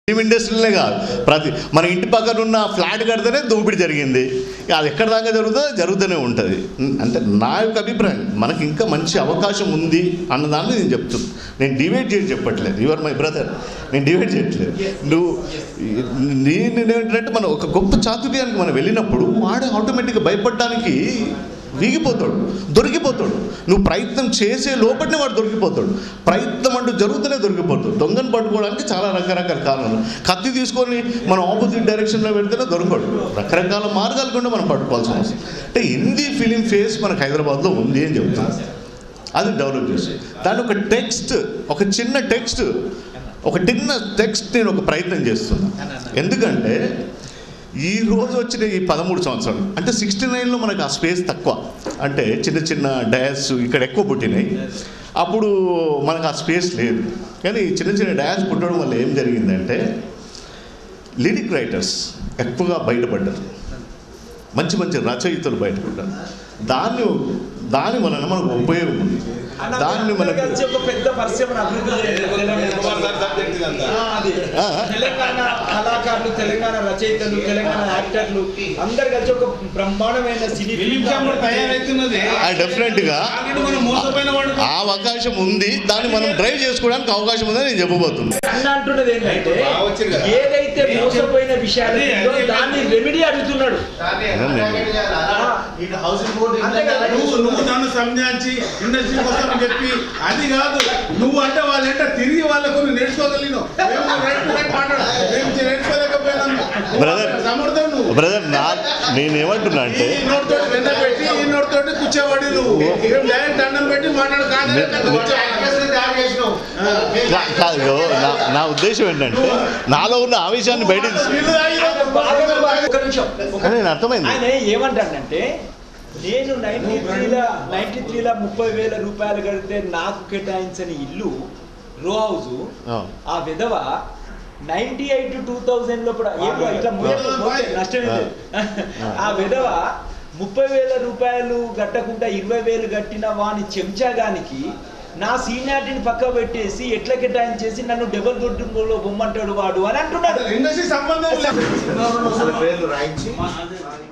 Film ఇండస్ట్రీలే కాదు ప్రతి మన ఇంటి పక్కన ఉన్న ఫ్లాట్ కడితేనే దోపిడీ జరిగింది ఇక అది ఎక్కడ దాకా జరుగుతుందో జరుగుతూనే ఉంటుంది అంటే నా యొక్క అభిప్రాయం మనకి ఇంకా మంచి అవకాశం ఉంది అన్నదాన్ని నేను చెప్తున్నాను నేను డివైడ్ చేసి చెప్పట్లేదు యువర్ మై బ్రదర్ నేను డివైడ్ చేయట్లేదు నువ్వు నేను ఏంటంటే మనం ఒక గొప్ప చాతుర్యానికి మనం వెళ్ళినప్పుడు వాడు ఆటోమేటిక్గా భయపడడానికి వీగిపోతాడు దొరికిపోతాడు నువ్వు ప్రయత్నం చేసే లోపలనే వాడు దొరికిపోతాడు ప్రయత్నం అంటూ జరుగుతూనే దొరికిపోతాడు దొంగను పట్టుకోవడానికి చాలా రకరకాల కారణాలు కత్తి తీసుకొని మనం ఆపోజిట్ డైరెక్షన్లో పెడితేనే దొరకడు రకరకాల మార్గాలు కూడా మనం పట్టుకోవాల్సిన అవసరం అంటే హిందీ ఫిలిం ఫేస్ మనకు హైదరాబాద్లో ఉంది అని చెప్తాను అది డెవలప్ చేసి దాని ఒక టెక్స్ట్ ఒక చిన్న టెక్స్ట్ ఒక చిన్న టెక్స్ట్ నేను ఒక ప్రయత్నం చేస్తున్నా ఎందుకంటే ఈ రోజు వచ్చిన ఈ పదమూడు సంవత్సరాలు అంటే సిక్స్టీ నైన్లో మనకు ఆ స్పేస్ తక్కువ అంటే చిన్న చిన్న డయాస్ ఇక్కడ ఎక్కువ పుట్టినాయి అప్పుడు మనకు ఆ స్పేస్ లేదు కానీ ఈ చిన్న చిన్న డయాస్ పుట్టడం వల్ల ఏం జరిగిందంటే లిరిక్ రైటర్స్ ఎక్కువగా బయటపడ్డారు మంచి మంచి రచయితలు బయటపడ్డారు దాన్ని దాని వలన మనకు ఉపయోగం ఉంది దాన్ని మనకు కలిసి ఒక పెద్ద పరిశ్రమ అభివృద్ధి చేయాలి. ఆ, అది. ఆ. తెలంగాణ కళాకారులు తెలంగాణ రచయితలు తెలంగాణ యాక్టర్లు అందరు కలిసి ఒక బ్రహ్మాండమైన సినీ ఫిలిం ఛాంబర్ తయారైతున్నది ఆ, definitely-గా. ఆల్రెడీ మనం మోసపోయిన వాడు ఆ అవకాశం ఉంది దాన్ని మనం డ్రైవ్ చేసుకోవడానికి అవకాశం ఉందని నేను చెప్పబోతున్నాను అన్న అంటున్నది ఏంటంటే బాగా వచ్చింది కదా. ఏదైతే మోసపోయిన విషయాలు అదే, ఉందో అదే. దాన్ని రెమెడీ అడుగుతున్నాడు అంతే కదా? నువ్వు నువ్వు నన్ను సంజాయించి ఇండస్ట్రీ కోసం చెప్పి అది కాదు నువ్వు అంటే వాళ్ళ ఎంట తిరిగి వాళ్ళకు నువ్వు నేర్చుకోగలిగినావు మేము నేర్చుకోలేక మాట్లాడు. మేము నేర్చుకోలేకపోయినాము Brother. సమర్థం నువ్వు బ్రదర్ నా నేనేమంటున్నా అంటే ఈ నోట్ తోటి వెన్న పెట్టి ఈ నోట్ తోటి కూర్చోబడి నువ్వు మేము డైరెక్ట్ దండం పెట్టి మాట్లాడు కాదు నే- కా- కాదు ఇగో, నా నా ఉద్దేశం ఏంటంటే నాలో ఉన్న ఆవేశాన్ని బయట తీసు- వీళ్ళు తాగినారు. ఒక నిమిషం ఒక అని నేను అర్థమైంది ఆయన ఏమంటాడంటే నేను నైన్టీ త్రీలో నైన్టీ త్రీలో ముప్పై వేల రూపాయలు కడితే నాకు కేటాయించని ఇల్లు రో హౌస్ ఆ. ఆ విధవ నైన్టీ ఎయిట్ టూ థౌజండ్ లో కూడా ఏం ఇట్లా మోయకు, మోయకు, నష్టం ఏం లేదు. ఆ విధవ ముప్పై వేల రూపాయలు కట్టకుండా ఇరవై వేలు కట్టిన వాని చెంచాగానికి నా సీనియారిటీని పక్క పెట్టేసి ఎట్ల కేటాయించేసి నన్ను డబుల్ బెడ్రూమ్ లో బొమ్మంటాడు వాడు అని అంటున్నాడు ఇండస్ట్రీ సంబంధం లేదు పేర్లు రాయించి